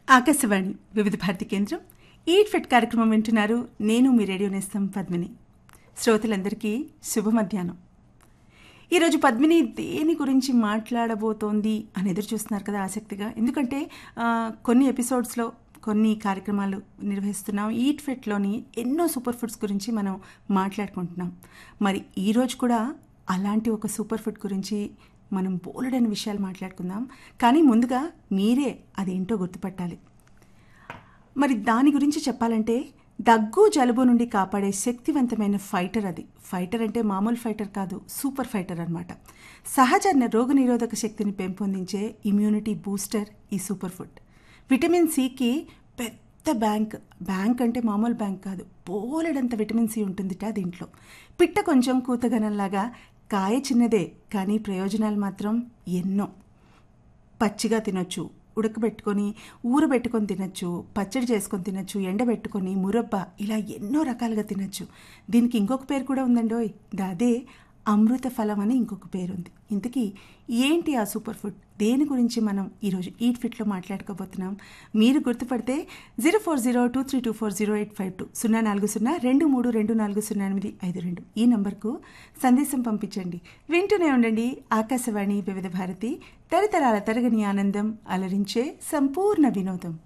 ఆకాశవాణి వివిధ భారతి కేంద్రం eat fit కార్యక్రమం వింటున్నారు నేను మీ రేడియో నేస్తం పద్మిని శ్రోతలందరికీ శుభ మధ్యాహ్నం ఈరోజు పద్మిని దేని గురించి మాట్లాడబోతోంది అని ఎదురు చూస్తున్నారు కదా ఆసక్తిగా ఎందుకంటే ఆ, కొన్ని ఎపిసోడ్స్లో కొన్ని కార్యక్రమాలు నిర్వహిస్తున్నాం ఈట్ ఫిట్లోని ఎన్నో సూపర్ ఫుడ్స్ గురించి మనం మాట్లాడుకుంటున్నాం మరి ఈరోజు కూడా అలాంటి ఒక సూపర్ ఫుడ్ గురించి మనం బోలెడని విషయాలు మాట్లాడుకుందాం కానీ ముందుగా మీరే అదేంటో గుర్తుపట్టాలి మరి దాని గురించి చెప్పాలంటే దగ్గు జలుబు నుండి కాపాడే శక్తివంతమైన ఫైటర్ అది ఫైటర్ అంటే మామూలు ఫైటర్ కాదు సూపర్ ఫైటర్ అన్నమాట సహజ రోగనిరోధక శక్తిని పెంపొందించే ఇమ్యూనిటీ బూస్టర్ ఈ సూపర్ ఫుడ్ విటమిన్ సికి పెద్ద బ్యాంక్ బ్యాంక్ అంటే మామూలు బ్యాంక్ కాదు బోలెడంత విటమిన్ సి ఉంటుందిట దీంట్లో పిట్ట కొంచెం కూతగనంలాగా కాయ చిన్నదే కానీ ప్రయోజనాలు మాత్రం ఎన్నో పచ్చిగా తినొచ్చు ఉడకబెట్టుకొని ఊరబెట్టుకొని తినొచ్చు పచ్చడి చేసుకొని తినొచ్చు ఎండబెట్టుకొని మురబ్బ ఇలా ఎన్నో రకాలుగా తినొచ్చు దీనికి ఇంకొక పేరు కూడా ఉందండోయ్ అదే అమృత ఫలం అని ఇంకొక పేరు ఉంది ఇంతకీ ఏంటి ఆ సూపర్ ఫుడ్ దేని గురించి మనం ఈరోజు ఈట్ ఫిట్లో మాట్లాడుకోబోతున్నాం మీరు గుర్తుపడితే zero four zero two three two four zero eight five two సున్నా నాలుగు సున్నా రెండు మూడు రెండు నాలుగు సున్నా ఎనిమిది ఐదు రెండు ఈ నంబర్కు సందేశం పంపించండి వింటూనే ఉండండి ఆకాశవాణి వివిధ భారతి తరతరాల తరగని ఆనందం అలరించే సంపూర్ణ వినోదం